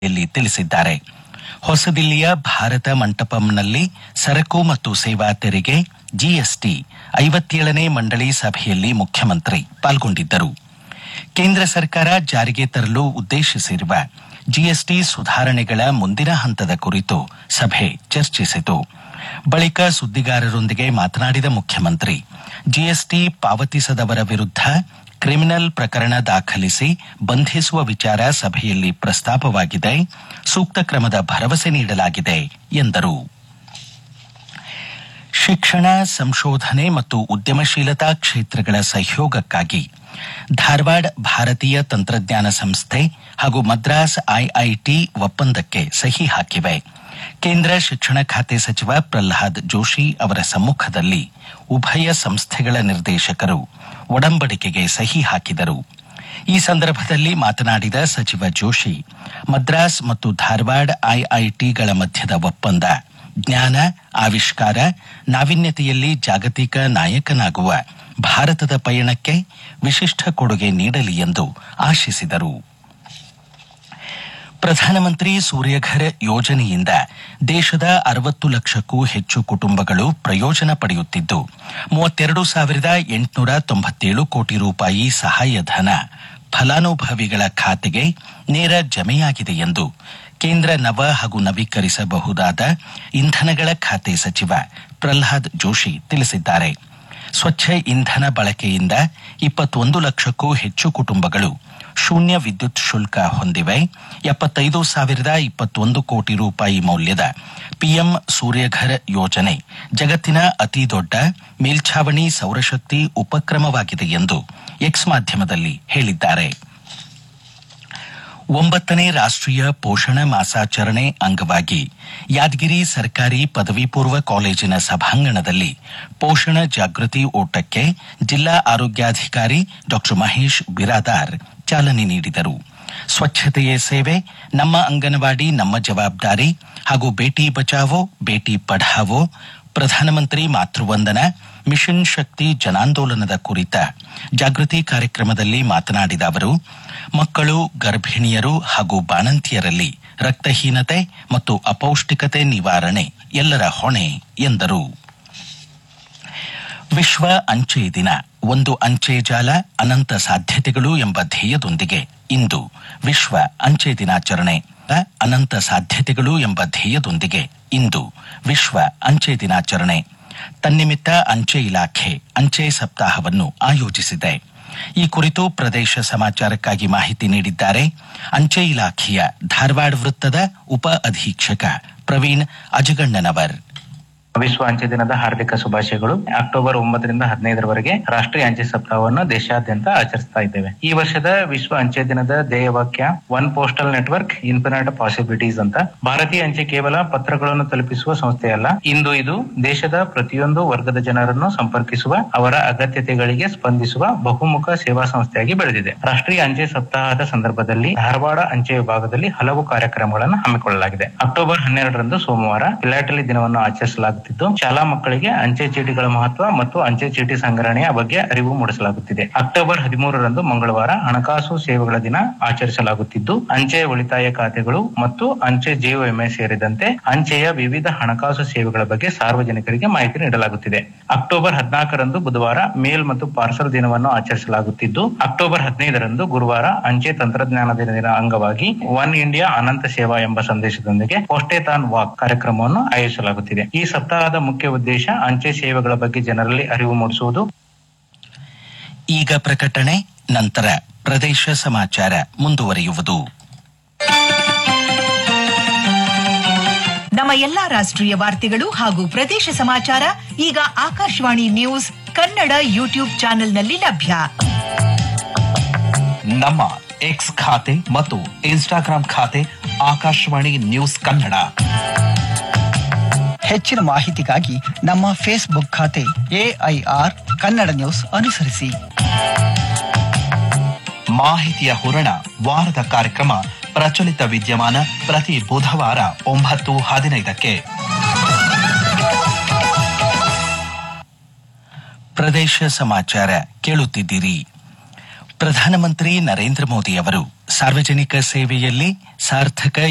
ಯಲ್ಲಿ ತಿಳಿಸಿದ್ದಾರೆ ಹೊಸದಿಲ್ಲಿಯ ಭಾರತ ಮಂಟಪಂನಲ್ಲಿ ಸರಕು ಮತ್ತು ಸೇವಾ ತೆರಿಗೆ ಜಿಎಸ್ಟಿ ಐವತ್ತೇಳನೇ ಮಂಡಳಿ ಸಭೆಯಲ್ಲಿ ಮುಖ್ಯಮಂತ್ರಿ ಪಾಲ್ಗೊಂಡಿದ್ದರು ಕೇಂದ್ರ ಸರ್ಕಾರ ಜಾರಿಗೆ ತರಲು ಉದ್ದೇಶಿಸಿರುವ ಜಿಎಸ್ಟಿ ಸುಧಾರಣೆಗಳ ಮುಂದಿನ ಹಂತದ ಕುರಿತು ಸಭೆ ಚರ್ಚಿಸಿತು ಬಳಿಕ ಸುದ್ದಿಗಾರರೊಂದಿಗೆ ಮಾತನಾಡಿದ ಮುಖ್ಯಮಂತ್ರಿ ಜಿಎಸ್ಟಿ ಪಾವತಿಸದವರ ವಿರುದ್ಧ ಕ್ರಿಮಿನಲ್ ಪ್ರಕರಣ ದಾಖಲಿಸಿ ಬಂಧಿಸುವ ವಿಚಾರ ಸಭೆಯಲ್ಲಿ ಪ್ರಸ್ತಾಪವಾಗಿದೆ ಸೂಕ್ತ ಕ್ರಮದ ಭರವಸೆ ನೀಡಲಾಗಿದೆ ಎಂದರು ಶಿಕ್ಷಣ ಸಂಶೋಧನೆ ಮತ್ತು ಉದ್ಯಮಶೀಲತಾ ಕ್ಷೇತ್ರಗಳ ಸಹಯೋಗಕ್ಕಾಗಿ ಧಾರವಾಡ ಭಾರತೀಯ ತಂತ್ರಜ್ಞಾನ ಸಂಸ್ಥೆ ಹಾಗೂ ಮದ್ರಾಸ್ ಐಐಟಿ ಒಪ್ಪಂದಕ್ಕೆ ಸಹಿ ಹಾಕಿವೆ ಕೇಂದ್ರ ಶಿಕ್ಷಣ ಖಾತೆ ಸಚಿವ ಪ್ರಹ್ಲಾದ್ ಜೋಶಿ ಅವರ ಸಮ್ಮುಖದಲ್ಲಿ ಉಭಯ ಸಂಸ್ಥೆಗಳ ನಿರ್ದೇಶಕರು ಒಡಂಬಡಿಕೆಗೆ ಸಹಿ ಹಾಕಿದರು ಈ ಸಂದರ್ಭದಲ್ಲಿ ಮಾತನಾಡಿದ ಸಚಿವ ಜೋಶಿ ಮದ್ರಾಸ್ ಮತ್ತು ಧಾರವಾಡ ಐಐಟಿಗಳ ಮಧ್ಯದ ಒಪ್ಪಂದ ಜ್ಞಾನ ಆವಿಷ್ಕಾರ ನಾವೀನ್ಯತೆಯಲ್ಲಿ ಜಾಗತಿಕ ನಾಯಕನಾಗುವ ಭಾರತದ ಪಯಣಕ್ಕೆ ವಿಶಿಷ್ಟ ಕೊಡುಗೆ ನೀಡಲಿ ಎಂದು ಆಶಿಸಿದರು ಪ್ರಧಾನಮಂತ್ರಿ ಸೂರ್ಯಘರ್ ಯೋಜನೆಯಿಂದ ದೇಶದ ಅರವತ್ತು ಲಕ್ಷಕ್ಕೂ ಹೆಚ್ಚು ಕುಟುಂಬಗಳು ಪ್ರಯೋಜನ ಪಡೆಯುತ್ತಿದ್ದು ಮೂವತ್ತೆರಡು ಸಾವಿರದ ಎಂಟುನೂರ ತೊಂಬತ್ತೇಳು ಕೋಟಿ ರೂಪಾಯಿ ಸಹಾಯಧನ ಫಲಾನುಭವಿಗಳ ಖಾತೆಗೆ ನೇರ ಜಮೆಯಾಗಿದೆ ಎಂದು ಕೇಂದ್ರ ನವ ಹಾಗೂ ನವೀಕರಿಸಬಹುದಾದ ಇಂಧನಗಳ ಖಾತೆ ಸಚಿವ ಪ್ರಹ್ಲಾದ್ ಜೋಶಿ ತಿಳಿಸಿದ್ದಾರೆ ಸ್ವಚ್ಛ ಇಂಧನ ಬಳಕೆಯಿಂದ ಇಪ್ಪತ್ತೊಂದು ಲಕ್ಷಕ್ಕೂ ಹೆಚ್ಚು ಕುಟುಂಬಗಳು ಶೂನ್ಯ ವಿದ್ಯುತ್ ಶುಲ್ಕ ಹೊಂದಿವೆ ಎಪ್ಪತ್ತೈದು ಸಾವಿರದ ಇಪ್ಪತ್ತೊಂದು ಕೋಟಿ ರೂಪಾಯಿ ಮೌಲ್ಯದ ಪಿಎಂ ಸೂರ್ಯಘರ್ ಯೋಜನೆ ಜಗತ್ತಿನ ಅತಿದೊಡ್ಡ ಮೇಲ್ಛಾವಣಿ ಸೌರಶಕ್ತಿ ಉಪಕ್ರಮವಾಗಿದೆ ಎಂದು ಎಕ್ಸ್ ಮಾಧ್ಯಮದಲ್ಲಿ ಹೇಳಿದ್ದಾರೆ ಒಂಬತ್ತನೇ ರಾಷ್ಟ್ರೀಯ ಪೋಷಣ ಮಾಸಾಚರಣೆ ಅಂಗವಾಗಿ ಯಾದಗಿರಿ ಸರ್ಕಾರಿ ಪದವಿ ಪೂರ್ವ ಕಾಲೇಜಿನ ಸಭಾಂಗಣದಲ್ಲಿ ಪೋಷಣ ಜಾಗೃತಿ ಓಟಕ್ಕೆ ಜಿಲ್ಲಾ ಆರೋಗ್ಯಾಧಿಕಾರಿ ಡಾ ಮಹೇಶ್ ಬಿರಾದಾರ್ ಚಾಲನೆ ನೀಡಿದರು ಸ್ವಚ್ಛತೆಯೇ ಸೇವೆ ನಮ್ಮ ಅಂಗನವಾಡಿ ನಮ್ಮ ಜವಾಬ್ದಾರಿ ಹಾಗೂ ಬೇಟಿ ಬಚಾವೋ ಬೇಟಿ ಪಢಾವೋ ಪ್ರಧಾನಮಂತ್ರಿ ಮಾತೃವಂದನ ಮಿಷನ್ ಶಕ್ತಿ ಜನಾಂದೋಲನದ ಕುರಿತ ಜಾಗೃತಿ ಕಾರ್ಯಕ್ರಮದಲ್ಲಿ ಮಾತನಾಡಿದ ಅವರು ಮಕ್ಕಳು ಗರ್ಭಿಣಿಯರು ಹಾಗೂ ಬಾಣಂತಿಯರಲ್ಲಿ ರಕ್ತಹೀನತೆ ಮತ್ತು ಅಪೌಷ್ಟಿಕತೆ ನಿವಾರಣೆ ಎಲ್ಲರ ಹೊಣೆ ಎಂದರು ವಿಶ್ವ ಅಂಚೆ ದಿನ ಒಂದು ಅಂಚೆ ಜಾಲ ಅನಂತ ಸಾಧ್ಯತೆಗಳು ಎಂಬ ಧ್ಯೇಯದೊಂದಿಗೆ ಇಂದು ವಿಶ್ವ ಅಂಚೆ ದಿನಾಚರಣೆ ಅನಂತ ಸಾಧ್ಯತೆಗಳು ಎಂಬ ಧ್ಯೇಯದೊಂದಿಗೆ ಇಂದು ವಿಶ್ವ ಅಂಚೆ ದಿನಾಚರಣೆ ತನ್ನಿಮಿತ್ತ ಅಂಚೆ ಇಲಾಖೆ ಅಂಚೆ ಸಪ್ತಾಹವನ್ನು ಆಯೋಜಿಸಿದೆ ಈ ಕುರಿತು ಪ್ರದೇಶ ಸಮಾಚಾರಕ್ಕಾಗಿ ಮಾಹಿತಿ ನೀಡಿದ್ದಾರೆ ಅಂಚೆ ಇಲಾಖೆಯ ಧಾರವಾಡ ವೃತ್ತದ ಉಪ ಅಧೀಕ್ಷಕ ಪ್ರವೀಣ್ ಅಜಗಣ್ಣನವರ್ ವಿಶ್ವ ಅಂಚೆ ದಿನದ ಹಾರ್ದಿಕ ಶುಭಾಶಯಗಳು ಅಕ್ಟೋಬರ್ ಒಂಬತ್ತರಿಂದ ಹದಿನೈದರವರೆಗೆ ರಾಷ್ಟ್ರೀಯ ಅಂಚೆ ಸಪ್ತಾಹವನ್ನು ದೇಶಾದ್ಯಂತ ಆಚರಿಸ್ತಾ ಇದ್ದೇವೆ ಈ ವರ್ಷದ ವಿಶ್ವ ಅಂಚೆ ದಿನದ ಧ್ಯೇಯವಾಕ್ಯ one postal network infinite possibilities ಅಂತ ಭಾರತೀಯ ಅಂಚೆ ಕೇವಲ ಪತ್ರಗಳನ್ನು ತಲುಪಿಸುವ ಸಂಸ್ಥೆಯಲ್ಲ ಇಂದು ಇದು ದೇಶದ ಪ್ರತಿಯೊಂದು ವರ್ಗದ ಜನರನ್ನು ಸಂಪರ್ಕಿಸುವ ಅವರ ಅಗತ್ಯತೆಗಳಿಗೆ ಸ್ಪಂದಿಸುವ ಬಹುಮುಖ ಸೇವಾ ಸಂಸ್ಥೆಯಾಗಿ ಬೆಳೆದಿದೆ ರಾಷ್ಟ್ರೀಯ ಅಂಚೆ ಸಪ್ತಾಹದ ಸಂದರ್ಭದಲ್ಲಿ ಧಾರವಾಡ ಅಂಚೆ ವಿಭಾಗದಲ್ಲಿ ಹಲವು ಕಾರ್ಯಕ್ರಮಗಳನ್ನು ಹಮ್ಮಿಕೊಳ್ಳಲಾಗಿದೆ ಅಕ್ಟೋಬರ್ ಹನ್ನೆರಡರಂದು ಸೋಮವಾರ ಫಿಲಾಟಲಿ ದಿನವನ್ನು ಆಚರಿಸಲಾಗುತ್ತಿದ್ದು ಶಾಲಾ ಮಕ್ಕಳಿಗೆ ಅಂಚೆ ಚೀಟಿಗಳ ಮಹತ್ವ ಮತ್ತು ಅಂಚೆ ಚೀಟಿ ಸಂಗ್ರಹಣೆಯ ಬಗ್ಗೆ ಅರಿವು ಮೂಡಿಸಲಾಗುತ್ತಿದೆ ಅಕ್ಟೋಬರ್ ಹದಿಮೂರರಂದು ಮಂಗಳವಾರ ಹಣಕಾಸು ಸೇವೆಗಳ ದಿನ ಆಚರಿಸಲಾಗುತ್ತಿದ್ದು ಅಂಚೆ ಉಳಿತಾಯ ಖಾತೆಗಳು ಮತ್ತು ಅಂಚೆ ಜೀವ ವಿಮೆ ಸೇರಿದಂತೆ ಅಂಚೆಯ ವಿವಿಧ ಹಣಕಾಸು ಸೇವೆಗಳ ಬಗ್ಗೆ ಸಾರ್ವಜನಿಕರಿಗೆ ಮಾಹಿತಿ ನೀಡಲಾಗುತ್ತಿದೆ ಅಕ್ಟೋಬರ್ ಹದಿನಾಲ್ಕರಂದು ಬುಧವಾರ ಮೇಲ್ ಮತ್ತು ಪಾರ್ಸಲ್ ದಿನವನ್ನು ಆಚರಿಸಲಾಗುತ್ತಿದ್ದು ಅಕ್ಟೋಬರ್ ಹದಿನೈದರಂದು ಗುರುವಾರ ಅಂಚೆ ತಂತ್ರಜ್ಞಾನ ದಿನದ ಅಂಗವಾಗಿ ಒನ್ ಇಂಡಿಯಾ ಅನಂತ ಸೇವಾ ಎಂಬ ಸಂದೇಶದೊಂದಿಗೆ ಪೋಸ್ಟೇತಾನ್ ವಾಕ್ ಕಾರ್ಯಕ್ರಮವನ್ನು ಆಯೋಜಿಸಲಾಗುತ್ತಿದೆ ಈ ಸಪ್ತಾಹದ ಮುಖ್ಯ ಉದ್ದೇಶ ಅಂಚೆ ಸೇವೆಗಳ ಬಗ್ಗೆ ಜನರಲ್ಲಿ ಅರಿವು ಮೂಡಿಸುವುದು ಈಗ ಪ್ರಕಟಣೆ ನಂತರ ಪ್ರದೇಶ ಸಮಾಚಾರ ಮುಂದುವರಿಯುವುದು ನಮ್ಮ ಎಲ್ಲಾ ರಾಷ್ಟ್ರೀಯ ವಾರ್ತೆಗಳು ಹಾಗೂ ಪ್ರದೇಶ ಸಮಾಚಾರ ಈಗ ಆಕಾಶವಾಣಿ ನ್ಯೂಸ್ ಕನ್ನಡ ಯೂಟ್ಯೂಬ್ ಚಾನೆಲ್ನಲ್ಲಿ ಲಭ್ಯ ನಮ್ಮ ಎಕ್ಸ್ ಖಾತೆ ಮತ್ತು ಇನ್ಸ್ಟಾಗ್ರಾಂ ಖಾತೆ ಆಕಾಶವಾಣಿ ನ್ಯೂಸ್ ಕನ್ನಡ ಹೆಚ್ಚಿನ ಮಾಹಿತಿಗಾಗಿ ನಮ್ಮ ಫೇಸ್ಬುಕ್ ಖಾತೆ ಎಐಆರ್ ಕನ್ನಡ ನ್ಯೂಸ್ ಅನುಸರಿಸಿ ಮಾಹಿತಿಯ ಹೂರಣ ವಾರದ ಕಾರ್ಯಕ್ರಮ ಪ್ರಚಲಿತ ವಿದ್ಯಮಾನ ಪ್ರತಿ ಬುಧವಾರ ಒಂಬತ್ತು ಹದಿನೈದಕ್ಕೆ ಪ್ರದೇಶ ಸಮಾಚಾರ ಕೇಳುತ್ತಿದ್ದೀರಿ ಪ್ರಧಾನಮಂತ್ರಿ ನರೇಂದ್ರ ಮೋದಿ ಅವರು ಸಾರ್ವಜನಿಕ ಸೇವೆಯಲ್ಲಿ ಸಾರ್ಥಕ